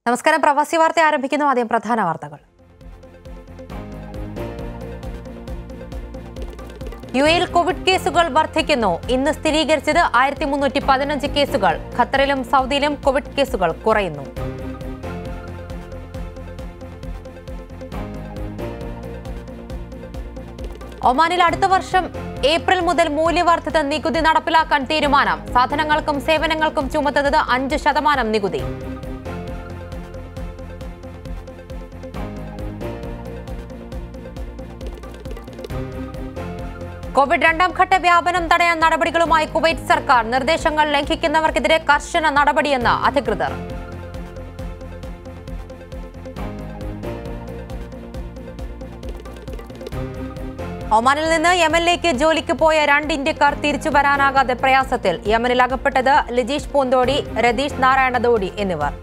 നമസ്കാരം പ്രവാസി വാർത്ത ആരംഭിക്കുന്നു ആദ്യം പ്രധാന വാർത്തകൾ യു എയിൽ കോവിഡ് കേസുകൾ വർദ്ധിക്കുന്നു ഇന്ന് സ്ഥിരീകരിച്ചത് ആയിരത്തി മുന്നൂറ്റി പതിനഞ്ച് കേസുകൾ ഖത്തറിലും സൗദിയിലും കോവിഡ് കേസുകൾ കുറയുന്നു ഒമാനിൽ അടുത്ത വർഷം ഏപ്രിൽ മുതൽ മൂല്യവർദ്ധിത നികുതി നടപ്പിലാക്കാൻ തീരുമാനം സാധനങ്ങൾക്കും സേവനങ്ങൾക്കും ചുമത്തുന്നത് അഞ്ച് ശതമാനം നികുതി കോവിഡ് രണ്ടാം ഘട്ട വ്യാപനം തടയാൻ നടപടികളുമായി കുവൈറ്റ് സർക്കാർ നിർദ്ദേശങ്ങൾ ലംഘിക്കുന്നവർക്കെതിരെ കർശന നടപടിയെന്ന് അധികൃതർ ഒമാനിൽ നിന്ന് യമനിലേക്ക് ജോലിക്ക് പോയ രണ്ട് ഇന്ത്യക്കാർ തിരിച്ചു വരാനാകാതെ പ്രയാസത്തിൽ യമനിൽ അകപ്പെട്ടത് ലിജീഷ് പൂന്തോടി രതീഷ് നാരായണദോടി എന്നിവർ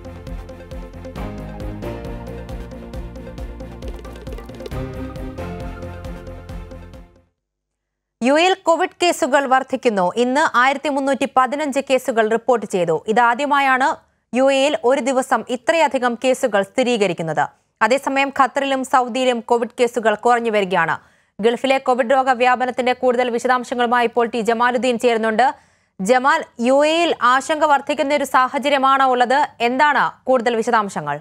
യു എയിൽ കോവിഡ് കേസുകൾ വർദ്ധിക്കുന്നു ഇന്ന് ആയിരത്തി മുന്നൂറ്റി പതിനഞ്ച് കേസുകൾ റിപ്പോർട്ട് ചെയ്തു ഇതാദ്യമായാണ് യു എയിൽ ഒരു ദിവസം ഇത്രയധികം കേസുകൾ സ്ഥിരീകരിക്കുന്നത് അതേസമയം ഖത്തറിലും സൗദിയിലും കോവിഡ് കേസുകൾ കുറഞ്ഞു വരികയാണ് ഗൾഫിലെ കോവിഡ് രോഗവ്യാപനത്തിന്റെ കൂടുതൽ വിശദാംശങ്ങളുമായി ഇപ്പോൾ ടി ജമാലുദ്ദീൻ ചേരുന്നുണ്ട് ജമാൽ യു എയിൽ ആശങ്ക വർദ്ധിക്കുന്ന ഒരു സാഹചര്യമാണോ ഉള്ളത് എന്താണ് കൂടുതൽ വിശദാംശങ്ങൾ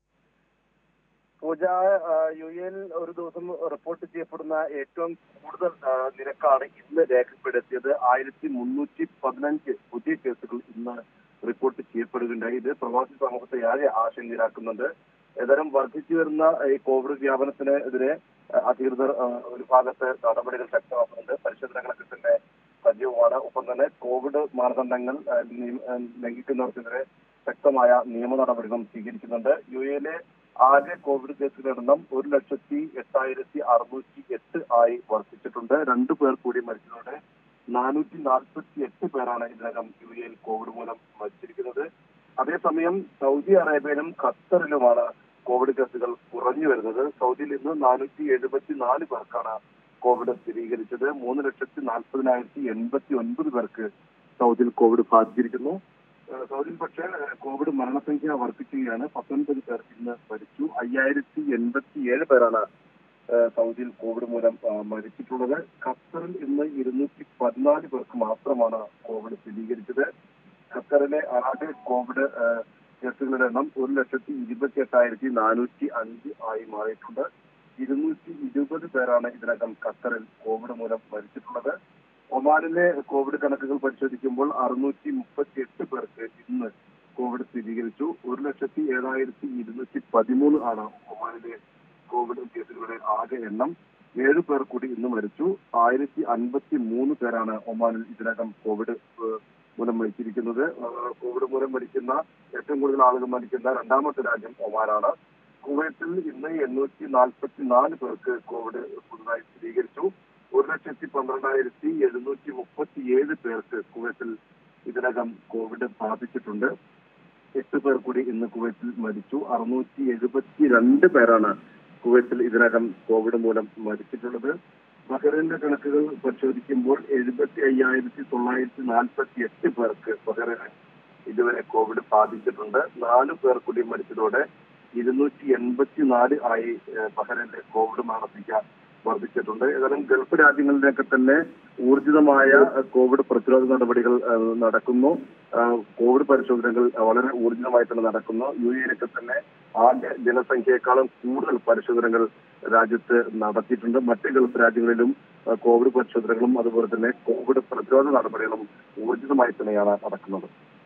പൂജ ആ, യു എയിൽ ഒരു ദിവസം റിപ്പോർട്ട് ചെയ്യപ്പെടുന്ന ഏറ്റവും കൂടുതൽ ആ, നിരക്കാണ് ഇന്ന് രേഖപ്പെടുത്തിയത് ആയിരത്തി മുന്നൂറ്റി പതിനഞ്ച് പുതിയ കേസുകൾ ഇന്ന് റിപ്പോർട്ട് ചെയ്യപ്പെടുകയുണ്ടായി ഇത് പ്രവാസി സമൂഹത്തെ ഏറെ ആശങ്കയിലാക്കുന്നുണ്ട് ഏതായാലും വർദ്ധിച്ചു വരുന്ന ഈ കോവിഡ് വ്യാപനത്തിനെതിരെ ആ, അധികൃതർ ആ, ഒരു ഭാഗത്ത് നടപടികൾ ശക്തമാക്കുന്നുണ്ട് പരിശോധനകളൊക്കെ തന്നെ സജീവമാണ് ഒപ്പം തന്നെ കോവിഡ് മാനദണ്ഡങ്ങൾ ആ, നിയ- ആ, ലംഘിക്കുന്നവർക്കെതിരെ ശക്തമായ നിയമ നടപടികളും സ്വീകരിക്കുന്നുണ്ട് യു എയിലെ ആകെ കോവിഡ് കേസുകളുടെ എണ്ണം ഒരു ലക്ഷത്തി എട്ടായിരത്തി അറുന്നൂറ്റി എട്ട് ആയി വർദ്ധിച്ചിട്ടുണ്ട് രണ്ടു പേർ കൂടി മരിച്ചതോടെ നാനൂറ്റി നാൽപ്പത്തി എട്ട് പേരാണ് ഇതിനകം യു എയിൽ കോവിഡ് മൂലം മരിച്ചിരിക്കുന്നത് അതേസമയം സൗദി അറേബ്യയിലും ഖത്തറിലുമാണ് കോവിഡ് കേസുകൾ കുറഞ്ഞു വരുന്നത് സൗദിയിൽ ഇന്ന് നാനൂറ്റി എഴുപത്തി നാല് പേർക്കാണ് കോവിഡ് സ്ഥിരീകരിച്ചത് മൂന്ന് ലക്ഷത്തി നാൽപ്പതിനായിരത്തി എൺപത്തി ഒൻപത് പേർക്ക് സൗദിയിൽ കോവിഡ് ബാധിച്ചിരിക്കുന്നു ഏഹ് സൗദിയിൽ പക്ഷേ ഏഹ് കോവിഡ് മരണസംഖ്യ വർദ്ധിക്കുകയാണ് പത്തൊൻപത് പേർ ഇന്ന് മരിച്ചു അയ്യായിരത്തി എൺപത്തി ഏഴ് പേരാണ് ഏഹ് സൗദിയിൽ കോവിഡ് മൂലം ആ, മരിച്ചിട്ടുള്ളത് ഖത്തറിൽ ഇന്ന് ഇരുന്നൂറ്റി പതിനാല് പേർക്ക് മാത്രമാണ് കോവിഡ് സ്ഥിരീകരിച്ചത് ഖത്തറിലെ ആകെ കോവിഡ് ഏഹ് കേസുകളുടെ എണ്ണം ഒരു ലക്ഷത്തി ഇരുപത്തി എട്ടായിരത്തി നാനൂറ്റി അഞ്ച് ആയി മാറിയിട്ടുണ്ട് ഇരുന്നൂറ്റി ഇരുപത് പേരാണ് ഇതിനകം ഖത്തറിൽ കോവിഡ് മൂലം മരിച്ചിട്ടുള്ളത് ഒമാനിലെ കോവിഡ് കണക്കുകൾ പരിശോധിക്കുമ്പോൾ അറുന്നൂറ്റി മുപ്പത്തി എട്ട് പേർക്ക് ഇന്ന് കോവിഡ് സ്ഥിരീകരിച്ചു ഒരു ലക്ഷത്തി ഏഴായിരത്തി ഇരുന്നൂറ്റി പതിമൂന്ന് ആണ് ഒമാനിലെ കോവിഡ് കേസുകളുടെ ആകെ എണ്ണം ഏഴ് പേർ കൂടി ഇന്ന് മരിച്ചു ആയിരത്തി അൻപത്തി മൂന്ന് പേരാണ് ഒമാനിൽ ഇതിനകം കോവിഡ് ഏഹ്, മൂലം മരിച്ചിരിക്കുന്നത് ഏഹ്, കോവിഡ് മൂലം മരിക്കുന്ന ഏറ്റവും കൂടുതൽ ആളുകൾ മരിക്കുന്ന രണ്ടാമത്തെ രാജ്യം ഒമാനാണ് കുവൈത്തിൽ ഇന്ന് എണ്ണൂറ്റി നാൽപ്പത്തി നാല് പേർക്ക് കോവിഡ് പുതുതായി സ്ഥിരീകരിച്ചു ഒരു ലക്ഷത്തി പന്ത്രണ്ടായിരത്തി എഴുന്നൂറ്റി മുപ്പത്തി ഏഴ് പേർക്ക് കുവൈത്തിൽ ഇതിനകം കോവിഡ് ബാധിച്ചിട്ടുണ്ട് എട്ട് പേർ കൂടി ഇന്ന് കുവൈത്തിൽ മരിച്ചു അറുന്നൂറ്റി എഴുപത്തി രണ്ട് പേരാണ് കുവൈത്തിൽ ഇതിനകം കോവിഡ് മൂലം മരിച്ചിട്ടുള്ളത് ബഹ്റൈന്റെ കണക്കുകൾ പരിശോധിക്കുമ്പോൾ എഴുപത്തി അയ്യായിരത്തി തൊള്ളായിരത്തി നാൽപ്പത്തി എട്ട് പേർക്ക് ബഹ്റൈന് ഇതുവരെ കോവിഡ് ബാധിച്ചിട്ടുണ്ട് നാല് പേർ കൂടി മരിച്ചതോടെ ഇരുന്നൂറ്റി എൺപത്തി നാല് ആയി ഏഹ്, ബഹ്റൈനിലെ കോവിഡ് മരണസംഖ്യ വർദ്ധിച്ചിട്ടുണ്ട് ഏതായാലും ഗൾഫ് രാജ്യങ്ങളിലൊക്കെ തന്നെ ഊർജിതമായ ഏഹ്, കോവിഡ് പ്രതിരോധ നടപടികൾ ഏഹ്, നടക്കുന്നു ഏഹ്, കോവിഡ് പരിശോധനകൾ വളരെ ഊർജിതമായി തന്നെ നടക്കുന്നു യു എയിലൊക്കെ തന്നെ ആകെ ജനസംഖ്യയെക്കാളും കൂടുതൽ പരിശോധനകൾ രാജ്യത്ത് നടത്തിയിട്ടുണ്ട് മറ്റ് ഗൾഫ് രാജ്യങ്ങളിലും ഏഹ്, കോവിഡ് പരിശോധനകളും അതുപോലെ തന്നെ കോവിഡ് പ്രതിരോധ നടപടികളും ഊർജിതമായി തന്നെയാണ് നടക്കുന്നത്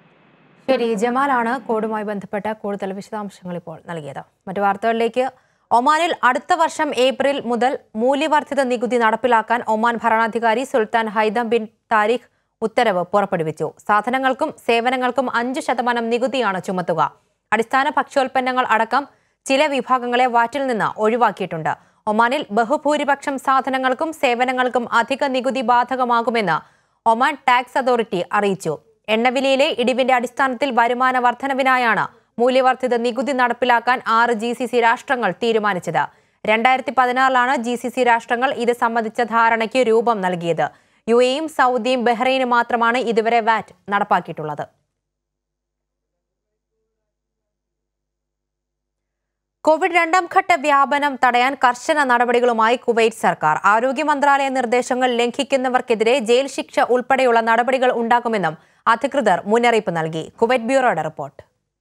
ശരി ജമാലാണ് കോവിഡുമായി ബന്ധപ്പെട്ട കൂടുതൽ വിശദാംശങ്ങൾ ഇപ്പോൾ നൽകിയത് മറ്റു വാർത്തകളിലേക്ക് ഒമാനിൽ അടുത്ത വർഷം ഏപ്രിൽ മുതൽ മൂല്യവർദ്ധിത നികുതി നടപ്പിലാക്കാൻ ഒമാൻ ഭരണാധികാരി സുൽത്താൻ ഹൈദം ബിൻ താരിഖ് ഉത്തരവ് പുറപ്പെടുവിച്ചു സാധനങ്ങൾക്കും സേവനങ്ങൾക്കും അഞ്ച് ശതമാനം നികുതിയാണ് ചുമത്തുക അടിസ്ഥാന ഭക്ഷ്യോൽപ്പന്നങ്ങൾ അടക്കം ചില വിഭാഗങ്ങളെ വാറ്റിൽ നിന്ന് ഒഴിവാക്കിയിട്ടുണ്ട് ഒമാനിൽ ബഹുഭൂരിപക്ഷം സാധനങ്ങൾക്കും സേവനങ്ങൾക്കും അധിക നികുതി ബാധകമാകുമെന്ന് ഒമാൻ ടാക്സ് അതോറിറ്റി അറിയിച്ചു എണ്ണവിലയിലെ ഇടിവിന്റെ അടിസ്ഥാനത്തിൽ വരുമാന വർധനവിനായാണ് മൂല്യവർദ്ധിത നികുതി നടപ്പിലാക്കാൻ ആറ് ജി സി സി രാഷ്ട്രങ്ങൾ തീരുമാനിച്ചത് രണ്ടായിരത്തി പതിനാറിലാണ് ജി സി സി രാഷ്ട്രങ്ങൾ ഇത് സംബന്ധിച്ച ധാരണയ്ക്ക് രൂപം നൽകിയത് യു എയും സൗദിയും ബഹ്റൈനും മാത്രമാണ് ഇതുവരെ വാറ്റ് നടപ്പാക്കിയിട്ടുള്ളത് കോവിഡ് രണ്ടാം ഘട്ട വ്യാപനം തടയാൻ കർശന നടപടികളുമായി കുവൈറ്റ് സർക്കാർ ആരോഗ്യ മന്ത്രാലയ നിർദ്ദേശങ്ങൾ ലംഘിക്കുന്നവർക്കെതിരെ ജയിൽ ശിക്ഷ ഉൾപ്പെടെയുള്ള നടപടികൾ ഉണ്ടാകുമെന്നും അധികൃതർ മുന്നറിയിപ്പ് നൽകി കുവൈറ്റ് ബ്യൂറോയുടെ റിപ്പോർട്ട്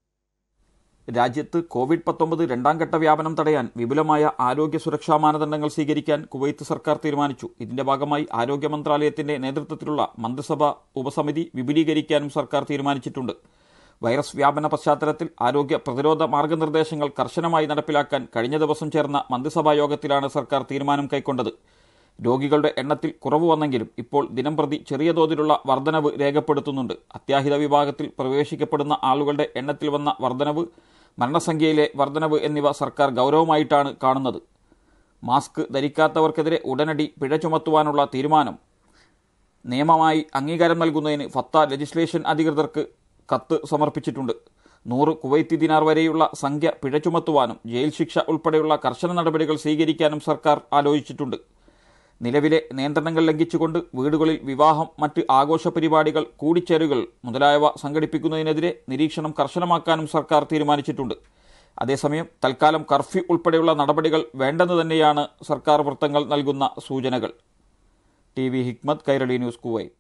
രാജ്യത്ത് കോവിഡ് പത്തൊമ്പത് രണ്ടാം ഘട്ട വ്യാപനം തടയാൻ വിപുലമായ ആരോഗ്യ സുരക്ഷാ മാനദണ്ഡങ്ങൾ സ്വീകരിക്കാൻ കുവൈത്ത് സർക്കാർ തീരുമാനിച്ചു ഇതിന്റെ ഭാഗമായി ആരോഗ്യ മന്ത്രാലയത്തിന്റെ നേതൃത്വത്തിലുള്ള മന്ത്രിസഭ ഉപസമിതി വിപുലീകരിക്കാനും സർക്കാർ തീരുമാനിച്ചിട്ടുണ്ട് വൈറസ് വ്യാപന പശ്ചാത്തലത്തിൽ ആരോഗ്യ പ്രതിരോധ മാർഗനിർദ്ദേശങ്ങൾ കർശനമായി നടപ്പിലാക്കാൻ കഴിഞ്ഞ ദിവസം ചേർന്ന മന്ത്രിസഭാ യോഗത്തിലാണ് സർക്കാർ തീരുമാനം കൈക്കൊണ്ടത് രോഗികളുടെ എണ്ണത്തിൽ കുറവ് വന്നെങ്കിലും ഇപ്പോൾ ദിനംപ്രതി ചെറിയ തോതിലുള്ള വർധനവ് രേഖപ്പെടുത്തുന്നുണ്ട് അത്യാഹിത വിഭാഗത്തിൽ പ്രവേശിക്കപ്പെടുന്ന ആളുകളുടെ എണ്ണത്തിൽ വന്ന വർധനവ് മരണസംഖ്യയിലെ വർധനവ് എന്നിവ സർക്കാർ ഗൗരവമായിട്ടാണ് കാണുന്നത് മാസ്ക് ധരിക്കാത്തവർക്കെതിരെ ഉടനടി പിഴ ചുമത്തുവാനുള്ള തീരുമാനം നിയമമായി അംഗീകാരം നൽകുന്നതിന് ഫത്ത ലെജിസ്ലേഷൻ അധികൃതർക്ക് കത്ത് സമർപ്പിച്ചിട്ടുണ്ട് നൂറ് കുവൈത്തി ദിനാർ വരെയുള്ള സംഖ്യ പിഴ ചുമത്തുവാനും ജയിൽ ശിക്ഷ ഉൾപ്പെടെയുള്ള കർശന നടപടികൾ സ്വീകരിക്കാനും സർക്കാർ ആലോചിച്ചിട്ടുണ്ട് നിലവിലെ നിയന്ത്രണങ്ങൾ ലംഘിച്ചുകൊണ്ട് വീടുകളിൽ വിവാഹം മറ്റ് ആഘോഷ പരിപാടികൾ കൂടിച്ചേരുകൾ മുതലായവ സംഘടിപ്പിക്കുന്നതിനെതിരെ നിരീക്ഷണം കർശനമാക്കാനും സർക്കാർ തീരുമാനിച്ചിട്ടുണ്ട് അതേസമയം തൽക്കാലം കർഫ്യൂ ഉൾപ്പെടെയുള്ള നടപടികൾ വേണ്ടെന്ന് തന്നെയാണ് സർക്കാർ വൃത്തങ്ങൾ നൽകുന്ന സൂചനകൾ T V Hikmat Kairali news Kuwait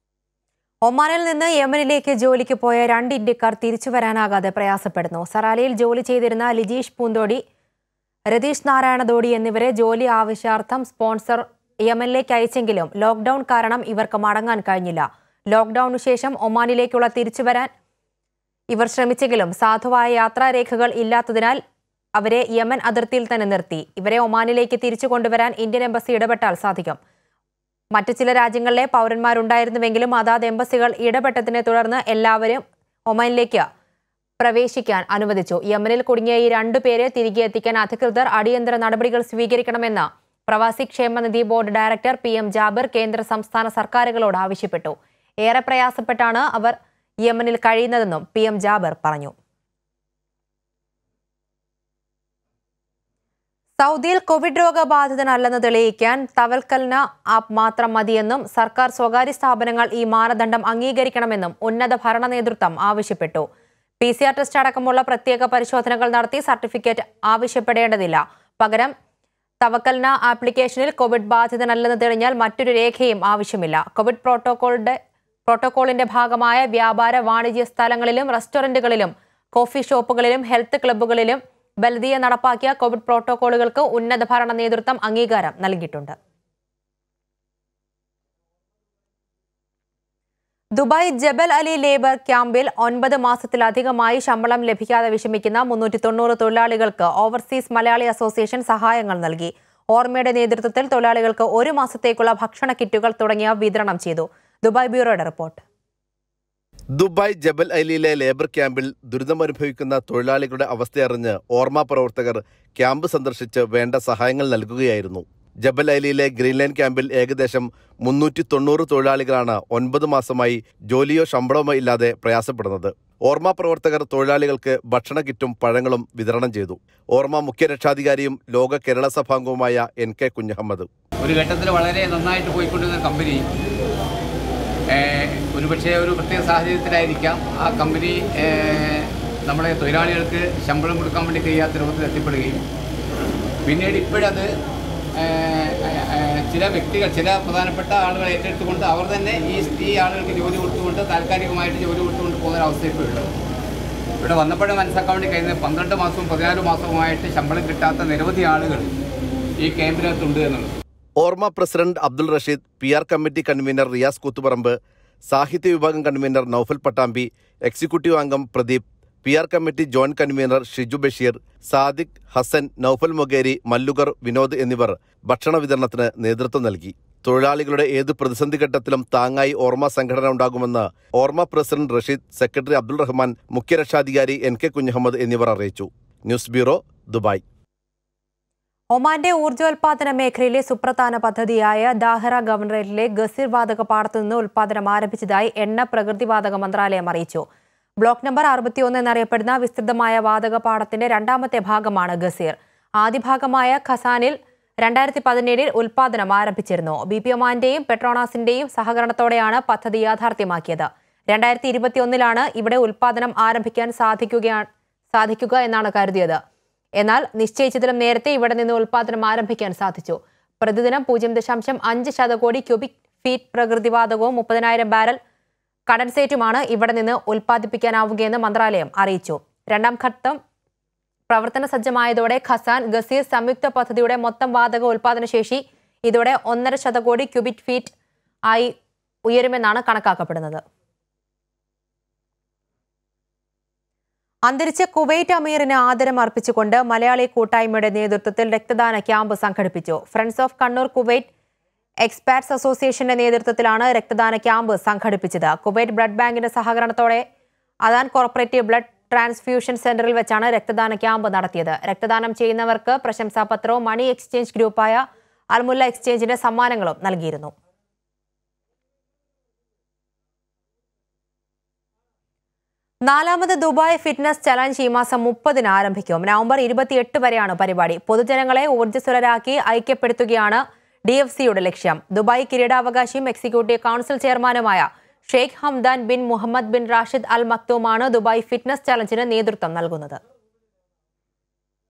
ഒമാനിൽ നിന്ന് യമനിലേക്ക് ജോലിക്ക് പോയ രണ്ട് ഇന്ത്യക്കാർ തിരിച്ചു വരാനാകാതെ പ്രയാസപ്പെടുന്നു സറാലിയിൽ ജോലി ചെയ്തിരുന്ന ലിജീഷ് പൂന്തോടി രതീഷ് നാരായണദോടി എന്നിവരെ ജോലി ആവശ്യാർത്ഥം സ്പോൺസർ യമനിലേക്ക് അയച്ചെങ്കിലും ലോക്ഡൌൺ കാരണം ഇവർക്ക് മടങ്ങാൻ കഴിഞ്ഞില്ല ലോക്ഡൌണിനു ശേഷം ഒമാനിലേക്കുള്ള തിരിച്ചുവരാൻ ഇവർ ശ്രമിച്ചെങ്കിലും സാധുവായ യാത്രാരേഖകൾ ഇല്ലാത്തതിനാൽ അവരെ യമൻ അതിർത്തിയിൽ തന്നെ നിർത്തി ഇവരെ ഒമാനിലേക്ക് തിരിച്ചു കൊണ്ടുവരാൻ ഇന്ത്യൻ എംബസി ഇടപെട്ടാൽ സാധിക്കും മറ്റു ചില രാജ്യങ്ങളിലെ പൗരന്മാരുണ്ടായിരുന്നുവെങ്കിലും അതാത് എംബസികൾ ഇടപെട്ടതിനെ തുടർന്ന് എല്ലാവരും ഒമാനിലേക്ക് പ്രവേശിക്കാൻ അനുവദിച്ചു യമനിൽ കുടുങ്ങിയ ഈ രണ്ടുപേരെ തിരികെ എത്തിക്കാൻ അധികൃതർ അടിയന്തര നടപടികൾ സ്വീകരിക്കണമെന്ന് പ്രവാസി ക്ഷേമനിധി board director P M Jabir കേന്ദ്ര സംസ്ഥാന സർക്കാരുകളോട് ആവശ്യപ്പെട്ടു ഏറെ പ്രയാസപ്പെട്ടാണ് അവർ യമനിൽ കഴിയുന്നതെന്നും പി എം ജാബിർ പറഞ്ഞു സൗദിയിൽ കോവിഡ് രോഗബാധിതനല്ലെന്ന് തെളിയിക്കാൻ തവൽക്കൽന ആപ്പ് മാത്രം മതിയെന്നും സർക്കാർ സ്വകാര്യ സ്ഥാപനങ്ങൾ ഈ മാനദണ്ഡം അംഗീകരിക്കണമെന്നും ഉന്നത ഭരണ നേതൃത്വം ആവശ്യപ്പെട്ടു പി സി ആർ ടെസ്റ്റ് അടക്കമുള്ള പ്രത്യേക പരിശോധനകൾ നടത്തി സർട്ടിഫിക്കറ്റ് ആവശ്യപ്പെടേണ്ടതില്ല പകരം തവക്കൽന ആപ്ലിക്കേഷനിൽ കോവിഡ് ബാധിതനല്ലെന്ന് തെളിഞ്ഞാൽ മറ്റൊരു രേഖയും ആവശ്യമില്ല കോവിഡ് പ്രോട്ടോകോളിന്റെ പ്രോട്ടോകോളിന്റെ ഭാഗമായ വ്യാപാര വാണിജ്യ സ്ഥലങ്ങളിലും റെസ്റ്റോറന്റുകളിലും കോഫി ഷോപ്പുകളിലും ഹെൽത്ത് ക്ലബ്ബുകളിലും ബൽദിയ നടപ്പാക്കിയ കോവിഡ് പ്രോട്ടോകോളുകൾക്ക് ഉന്നത ഭരണ നേതൃത്വം അംഗീകാരം നൽകിയിട്ടുണ്ട് ദുബായ് ജബൽ അലി ലേബർ ക്യാമ്പിൽ ഒൻപത് മാസത്തിലധികമായി ശമ്പളം ലഭിക്കാതെ വിഷമിക്കുന്ന മുന്നൂറ്റി തൊണ്ണൂറ് തൊഴിലാളികൾക്ക് ഓവർസീസ് മലയാളി അസോസിയേഷൻ സഹായങ്ങൾ നൽകി ഓർമ്മയുടെ നേതൃത്വത്തിൽ തൊഴിലാളികൾക്ക് ഒരു മാസത്തേക്കുള്ള ഭക്ഷണ കിറ്റുകൾ തുടങ്ങിയവ വിതരണം ചെയ്തു ദുബായ് ബ്യൂറോയുടെ റിപ്പോർട്ട് ദുബായ് ജബൽ അലിയിലെ ലേബർ ക്യാമ്പിൽ ദുരിതമനുഭവിക്കുന്ന തൊഴിലാളികളുടെ അവസ്ഥയറിഞ്ഞ് ഓർമ്മ പ്രവർത്തകർ ക്യാമ്പ് സന്ദർശിച്ച് വേണ്ട സഹായങ്ങൾ നൽകുകയായിരുന്നു ജബൽ അലിയിലെ ഗ്രീൻലൈൻ ക്യാമ്പിൽ ഏകദേശം മുന്നൂറ്റി തൊണ്ണൂറ് തൊഴിലാളികളാണ് ഒൻപത് മാസമായി ജോലിയോ ശമ്പളമോ ഇല്ലാതെ പ്രയാസപ്പെടുന്നത് ഓർമ്മ പ്രവർത്തകർ തൊഴിലാളികൾക്ക് ഭക്ഷണ കിറ്റും പഴങ്ങളും വിതരണം ചെയ്തു ഓർമ്മ മുഖ്യ രക്ഷാധികാരിയും ലോക കേരള സഭാംഗവുമായ എൻ കെ കുഞ്ഞഹമ്മദ് ഒരു ഘട്ടത്തിൽ വളരെ നന്നായിട്ട് പോയിക്കൊണ്ടിരുന്ന കമ്പനി ഏഹ്, ഒരുപക്ഷെ ഒരു പ്രത്യേക സാഹചര്യത്തിലായിരിക്കാം ആ കമ്പനി ഏഹ്, നമ്മുടെ തൊഴിലാളികൾക്ക് ശമ്പളം കൊടുക്കാൻ വേണ്ടി കഴിയാത്ത രൂപത്തിൽ എത്തിപ്പെടുകയും പിന്നീട് ഇപ്പോഴത് ഏഹ്, ഏഹ്, ചില വ്യക്തികൾ ചില പ്രധാനപ്പെട്ട ആളുകൾ ഏറ്റെടുത്തുകൊണ്ട് അവർ തന്നെ ഈ ഈ ആളുകൾക്ക് ജോലി കൊടുത്തുകൊണ്ട് താൽക്കാലികമായിട്ട് ജോലി കൊടുത്തുകൊണ്ട് പോകുന്ന ഒരു അവസ്ഥ ഇപ്പോഴുള്ളത് ഇവിടെ വന്നപ്പോഴും മനസ്സിലാക്കാൻ വേണ്ടി കഴിയുന്നത് പന്ത്രണ്ട് മാസവും പതിനാല് മാസവുമായിട്ട് ശമ്പളം കിട്ടാത്ത നിരവധി ആളുകൾ ഈ ക്യാമ്പിനകത്തുണ്ട് എന്നുള്ളത് Orma president Abdul Rasheed P R committee convener Riyas Koothuparamba സാഹിത്യ വിഭാഗം കൺവീനർ നൌഫൽ പട്ടാമ്പി എക്സിക്യൂട്ടീവ് അംഗം Pradeep P R committee joint convener Shiju Basheer Sadiq Hasan Naufal Mogeri മല്ലുഗർ വിനോദ് എന്നിവർ ഭക്ഷണ വിതരണത്തിന് നേതൃത്വം നൽകി തൊഴിലാളികളുടെ ഏത് പ്രതിസന്ധി ഘട്ടത്തിലും താങ്ങായി ഓർമ്മ സംഘടന ഉണ്ടാകുമെന്ന് ഓർമ്മ പ്രസിഡന്റ് റഷീദ് സെക്രട്ടറി അബ്ദുൾ റഹ്മാൻ മുഖ്യ രക്ഷാധികാരി എൻ കെ കുഞ്ഞഹമ്മദ് എന്നിവർ അറിയിച്ചു ന്യൂസ് ബ്യൂറോ ദുബായ് ഒമാന്റെ ഊർജ്ജോൽപാദന മേഖലയിലെ സുപ്രധാന പദ്ധതിയായ ദാഹറ ഗവർണറേറ്റിലെ ഗസീർ വാതക പാടത്തു നിന്ന് ഉൽപാദനം ആരംഭിച്ചതായി എണ്ണ പ്രകൃതിവാതക മന്ത്രാലയം അറിയിച്ചു ബ്ലോക്ക് നമ്പർ അറുപത്തിയൊന്ന് എന്നറിയപ്പെടുന്ന വിസ്തൃതമായ വാതക പാടത്തിന്റെ രണ്ടാമത്തെ ഭാഗമാണ് ഗസീർ ആദ്യ ഭാഗമായ ഖസാനിൽ രണ്ടായിരത്തി പതിനേഴിൽ ഉൽപാദനം ആരംഭിച്ചിരുന്നു ബി പി ഒമാന്റെയും പെട്രോണാസിന്റെയും സഹകരണത്തോടെയാണ് പദ്ധതി യാഥാർത്ഥ്യമാക്കിയത് രണ്ടായിരത്തി ഇരുപത്തിയൊന്നിലാണ് ഇവിടെ ഉൽപാദനം ആരംഭിക്കാൻ സാധിക്കുകയാണ് സാധിക്കുക എന്നാണ് കരുതിയത് എന്നാൽ നിശ്ചയിച്ചതിലും നേരത്തെ ഇവിടെ നിന്ന് ഉൽപാദനം ആരംഭിക്കാൻ സാധിച്ചു പ്രതിദിനം പൂജ്യം ദശാംശം അഞ്ച് ശതകോടി ക്യൂബിക് ഫീറ്റ് പ്രകൃതിവാതകവും മുപ്പതിനായിരം ബാരൽ കണ്ടൻസേറ്റുമാണ് ഇവിടെ നിന്ന് ഉൽപ്പാദിപ്പിക്കാനാവുകയെന്ന് മന്ത്രാലയം അറിയിച്ചു രണ്ടാം ഘട്ടം പ്രവർത്തന സജ്ജമായതോടെ ഖസാൻ ഗസീർ സംയുക്ത പദ്ധതിയുടെ മൊത്തം വാതക ഉൽപാദന ശേഷി ഇതോടെ ഒന്നര ശതകോടി ക്യൂബിക് ഫീറ്റ് ആയി ഉയരുമെന്നാണ് കണക്കാക്കപ്പെടുന്നത് അന്തരിച്ച കുവൈറ്റ് അമീറിന് ആദരം അർപ്പിച്ചുകൊണ്ട് മലയാളി കൂട്ടായ്മയുടെ നേതൃത്വത്തിൽ രക്തദാന ക്യാമ്പ് സംഘടിപ്പിച്ചു friends of Kannur Kuwait expats അസോസിയേഷന്റെ നേതൃത്വത്തിലാണ് രക്തദാന ക്യാമ്പ് സംഘടിപ്പിച്ചത് കുവൈറ്റ് ബ്ലഡ് ബാങ്കിന്റെ സഹകരണത്തോടെ അദാൻ കോർപ്പറേറ്റീവ് ബ്ലഡ് ട്രാൻസ്ഫ്യൂഷൻ സെന്ററിൽ വെച്ചാണ് രക്തദാന ക്യാമ്പ് നടത്തിയത് രക്തദാനം ചെയ്യുന്നവർക്ക് പ്രശംസാപത്രവും മണി എക്സ്ചേഞ്ച് ഗ്രൂപ്പായ അൽമുല്ല എക്സ്ചേഞ്ചിന്റെ സമ്മാനങ്ങളും നൽകിയിരുന്നു നാലാമത് ദുബായ് ഫിറ്റ്നസ് ചലഞ്ച് ഈ മാസം മുപ്പതിന് ആരംഭിക്കും നവംബർ ഇരുപത്തിയെട്ട് വരെയാണ് പരിപാടി പൊതുജനങ്ങളെ ഊർജ്ജസ്വലരാക്കി ഐക്യപ്പെടുത്തുകയാണ് ഡി എഫ് സിയുടെ ലക്ഷ്യം ദുബായ് കിരീടാവകാശിയും എക്സിക്യൂട്ടീവ് കൗൺസിൽ ചെയർമാനുമായ Sheikh Hamdan bin Mohammed bin Rashid Al മക്തൂമാണ് ദുബായ് ഫിറ്റ്നസ് ചലഞ്ചിന് നേതൃത്വം നൽകുന്നത്